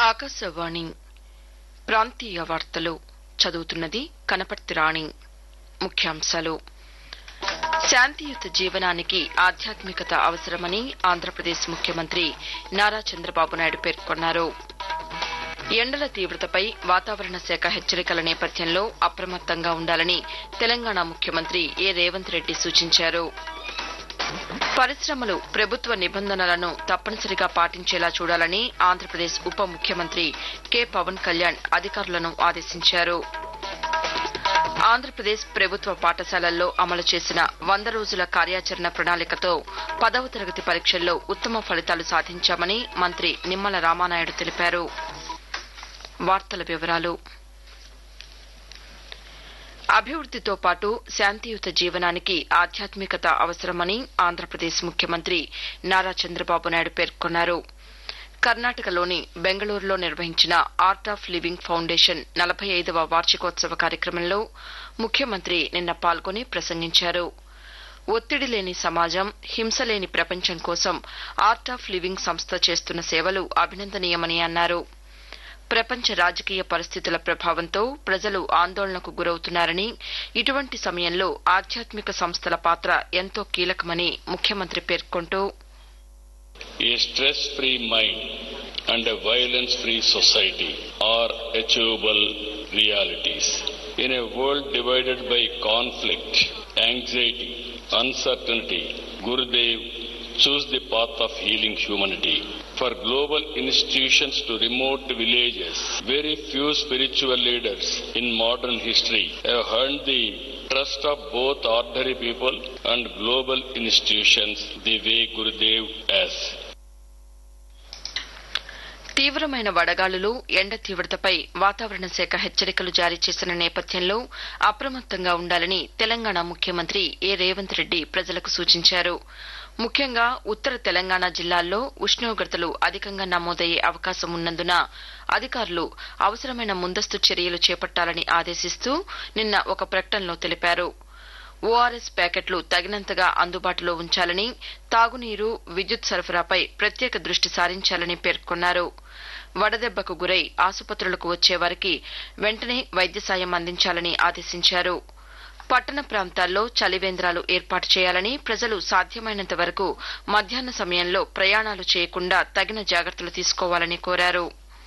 ఆకాశవాణి ప్రాంతీయ వార్తలు చదువుతున్నది కనపర్తి రాణి ముఖ్యాంశాలు శాంతియుత జీవనానికి ఆధ్యాత్మికత అవసరమని ఆంధ్రప్రదేశ్ ముఖ్యమంత్రి నారా చంద్రబాబు నాయుడు పేర్కొన్నారు ఎండల తీవ్రతపై వాతావరణ శాఖ హెచ్చరికల నేపథ్యంలో అప్రమత్తంగా ఉండాలని తెలంగాణ ముఖ్యమంత్రి ఏ రేవంత్ రెడ్డి సూచించారు పరిశ్రమలు ప్రభుత్వ నిబంధనలను తప్పనిసరిగా పాటించేలా చూడాలని ఆంధ్రప్రదేశ్ ఉప ముఖ్యమంత్రి కె పవన్ కళ్యాణ్ అధికారులను ఆదేశించారు ఆంధ్రప్రదేశ్ ప్రభుత్వ పాఠశాలల్లో అమలు చేసిన వంద రోజుల కార్యాచరణ ప్రణాళికతో పదవ తరగతి పరీక్షల్లో ఉత్తమ ఫలితాలు సాధించామని మంత్రి నిమ్మల రామానాయుడు తెలిపారు వార్తల వివరాలు అభివృద్దితో పాటు శాంతియుత జీవనానికి ఆధ్యాత్మికత అవసరమని ఆంధ్రప్రదేశ్ ముఖ్యమంత్రి నారా చంద్రబాబు నాయుడు పేర్కొన్నారు కర్ణాటకలోని బెంగళూరులో నిర్వహించిన ఆర్ట్ ఆఫ్ లివింగ్ ఫౌండేషన్ నలభై ఐదవ వార్షికోత్సవ కార్యక్రమంలో ముఖ్యమంత్రి నిన్న పాల్గొని ప్రసంగించారు ఒత్తిడి లేని సమాజం హింస లేని ప్రపంచం కోసం ఆర్ట్ ఆఫ్ లివింగ్ సంస్థ చేస్తున్న సేవలు అభినందనీయమని అన్నారు ప్రపంచ రాజకీయ పరిస్థితుల ప్రభావంతో ప్రజలు ఆందోళనకు గురవుతున్నారని ఇటువంటి సమయంలో ఆధ్యాత్మిక సంస్థల పాత్ర ఎంతో కీలకమని ముఖ్యమంత్రి పేర్కొంటూ A stress free mind and a violence free society are achievable realities. In a world divided by conflict, anxiety, uncertainty, Gurudev chose the path of healing humanity. For global institutions to remote villages, very few spiritual leaders in modern history have earned the trust of both ordinary people and global institutions the way Gurudev has. తీవ్రమైన వడగాలులు ఎండ తీవ్రతపై వాతావరణ శాఖ హెచ్చరికలు జారీ చేసిన నేపథ్యంలో అప్రమత్తంగా ఉండాలని తెలంగాణ ముఖ్యమంత్రి ఏ రేవంత్ రెడ్డి ప్రజలకు సూచించారు ముఖ్యంగా ఉత్తర తెలంగాణ జిల్లాల్లో ఉష్ణోగ్రతలు అధికంగా నమోదయ్యే అవకాశం ఉన్నందున అధికారులు అవసరమైన ముందస్తు చర్యలు చేపట్టాలని ఆదేశిస్తూ నిన్న ఒక ప్రకటనలో తెలిపారు ఓఆర్ఎస్ ప్యాకెట్లు తగినంతగా అందుబాటులో ఉంచాలని తాగునీరు విద్యుత్ సరఫరాపై ప్రత్యేక దృష్టి సారించాలని పేర్కొన్నారు వడదెబ్బకు గురై ఆసుపత్రులకు వచ్చేవారికి వెంటనే వైద్య సాయం అందించాలని ఆదేశించారు పట్టణ ప్రాంతాల్లో చలివేంద్రాలు ఏర్పాటు చేయాలని ప్రజలు సాధ్యమైనంత వరకు మధ్యాహ్న సమయంలో ప్రయాణాలు చేయకుండా తగిన జాగ్రత్తలు తీసుకోవాలని కోరారు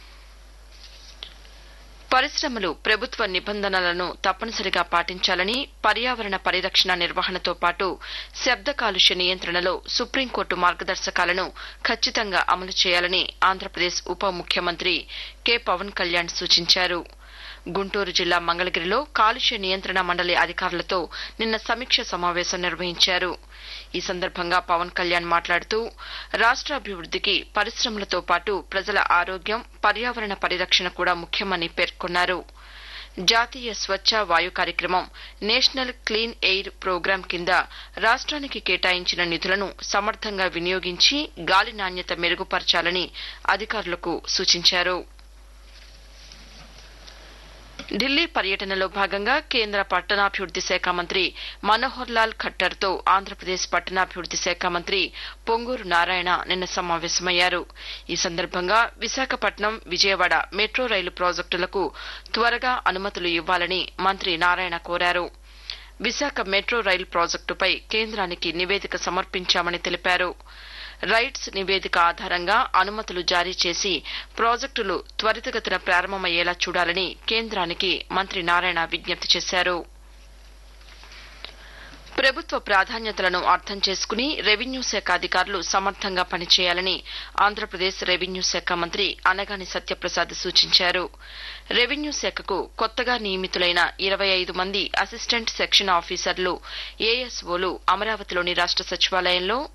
పరిశ్రమలు ప్రభుత్వ నిబంధనలను తప్పనిసరిగా పాటించాలని పర్యావరణ పరిరక్షణ నిర్వహణతో పాటు శబ్ద కాలుష్య నియంత్రణలో సుప్రీంకోర్టు మార్గదర్శకాలను ఖచ్చితంగా అమలు చేయాలని ఆంధ్రప్రదేశ్ ఉప ముఖ్యమంత్రి కె పవన్ కళ్యాణ్ సూచించారు గుంటూరు జిల్లా మంగళగిరిలో కాలుష్య నియంత్రణ మండలి అధికారులతో నిన్న సమీక్ష సమావేశం నిర్వహించారు ఈ సందర్భంగా పవన్ కళ్యాణ్ మాట్లాడుతూ రాష్ట్రాభివృద్దికి పరిశ్రమలతో పాటు ప్రజల ఆరోగ్యం పర్యావరణ పరిరక్షణ కూడా ముఖ్యమని పేర్కొన్నారు జాతీయ స్వచ్ఛ వాయు కార్యక్రమం నేషనల్ క్లీన్ ఎయిర్ ప్రోగ్రాం కింద రాష్ట్రానికి కేటాయించిన నిధులను సమర్థంగా వినియోగించి గాలి నాణ్యత మెరుగుపరచాలని అధికారులకు సూచించారు ఢిల్లీ పర్యటనలో భాగంగా కేంద్ర పట్టణాభివృద్ది శాఖ మంత్రి మనోహర్ లాల్ ఖట్టర్ తో ఆంధ్రప్రదేశ్ పట్టణాభివృద్ది శాఖ మంత్రి పొంగూరు నారాయణ నిన్న సమావేశమయ్యారు ఈ సందర్భంగా విశాఖపట్నం విజయవాడ మెట్రో రైలు ప్రాజెక్టులకు త్వరగా అనుమతులు ఇవ్వాలని మంత్రి నారాయణ కోరారు విశాఖ మెట్రో రైలు ప్రాజెక్టుపై కేంద్రానికి నివేదిక సమర్పించామని తెలిపారు రైట్స్ నివేదిక ఆధారంగా అనుమతులు జారీ చేసి ప్రాజెక్టులు త్వరితగతిన ప్రారంభమయ్యేలా చూడాలని కేంద్రానికి మంత్రి నారాయణ విజ్ఞప్తి చేశారు ప్రభుత్వ ప్రాధాన్యతలను అర్థం చేసుకుని రెవెన్యూ శాఖ అధికారులు సమర్థంగా పనిచేయాలని ఆంధ్రప్రదేశ్ రెవెన్యూ శాఖ మంత్రి అనగాని సత్యప్రసాద్ సూచించారు రెవెన్యూ శాఖకు కొత్తగా నియమితులైన ఇరవై ఐదు మంది అసిస్టెంట్ సెక్షన్ ఆఫీసర్లు ఏఎస్ఓలు అమరావతిలోని రాష్ట సచివాలయంలో